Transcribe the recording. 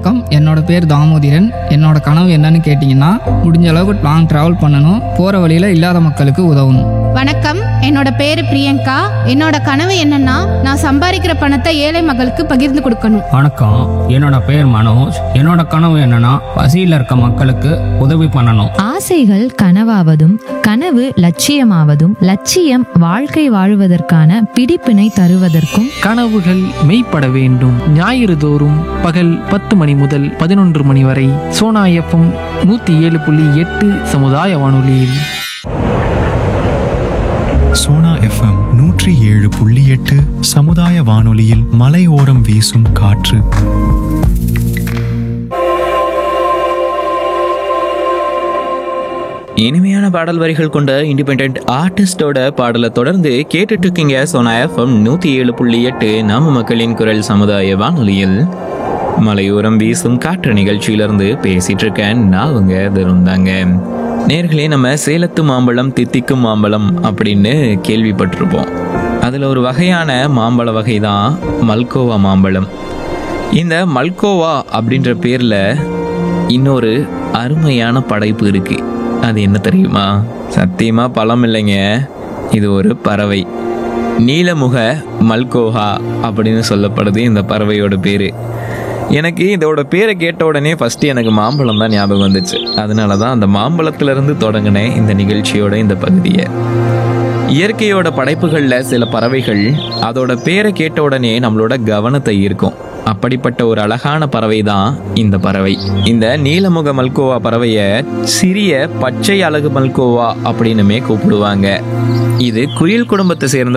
வணக்கம் என்னோட பேர் தாமோதிரன் என்னோட கனவு என்னன்னு கேட்டிங்கன்னா முடிஞ்ச அளவுக்கு லாங் ட்ராவல் பண்ணணும் போகிற வழியில் இல்லாத மக்களுக்கு உதவணும் வணக்கம் என்னோட பேரு பிரியங்கா என்னோட கனவு என்னன்னா நான் சம்பாதிக்கிற பணத்தை ஏழை மக்களுக்கு பகிர்ந்து கொடுக்கணும் வணக்கம் என்னோட பேர் மனோஜ் என்னோட கனவு என்னன்னா பசியில் இருக்க மக்களுக்கு உதவி பண்ணணும் ஆசைகள் கனவாவதும் கனவு லட்சியமாவதும் லட்சியம் வாழ்க்கை வாழுவதற்கான பிடிப்பினை தருவதற்கும் கனவுகள் மெய்ப்பட வேண்டும் ஞாயிறு தோறும் பகல் பத்து மணி முதல் பதினொன்று மணி வரை சோனா எஃப்எம் நூற்றி ஏழு புள்ளி எட்டு சமுதாய வானொலியில் சோனா எஃப்எம் நூற்றி ஏழு புள்ளி எட்டு சமுதாய வானொலியில் மலையோரம் வீசும் காற்று இனிமையான பாடல் வரிகள் கொண்ட இண்டிபெண்ட் ஆர்டிஸ்டோட பாடலை தொடர்ந்து கேட்டுட்டு இருக்கீங்க சோனா எஃப்எம் நூத்தி ஏழு புள்ளி எட்டு நாம மக்களின் குரல் சமுதாய வானொலியில் மலையோரம் வீசும் காற்று நிகழ்ச்சியிலிருந்து பேசிட்டு இருக்கேன் நான் உங்க திருந்தாங்க நேர்களே நம்ம சேலத்து மாம்பழம் தித்திக்கும் மாம்பழம் அப்படின்னு கேள்விப்பட்டிருப்போம் அதில் ஒரு வகையான மாம்பழ வகை தான் மல்கோவா மாம்பழம் இந்த மல்கோவா அப்படின்ற பேரில் இன்னொரு அருமையான படைப்பு இருக்கு அது என்ன தெரியுமா சத்தியமா பழம் இல்லைங்க இது ஒரு பறவை நீலமுக மல்கோஹா அப்படின்னு சொல்லப்படுது இந்த பறவையோட பேரு எனக்கு இதோட பேரை கேட்ட உடனே ஃபர்ஸ்ட் எனக்கு மாம்பழம் தான் ஞாபகம் வந்துச்சு அதனால தான் அந்த மாம்பழத்துல இருந்து தொடங்கினேன் இந்த நிகழ்ச்சியோட இந்த பகுதியை இயற்கையோட படைப்புகள்ல சில பறவைகள் அதோட பேரை கேட்ட உடனே நம்மளோட கவனத்தை ஈர்க்கும் அப்படிப்பட்ட ஒரு அழகான பறவை தான் இந்த பறவை இந்த நீலமுக மல்கோவா பறவைய சிறிய பச்சை அழகு மல்கோவா அப்படின்னுமே கூப்பிடுவாங்க இது குயில் குடும்பத்தை சேர்ந்த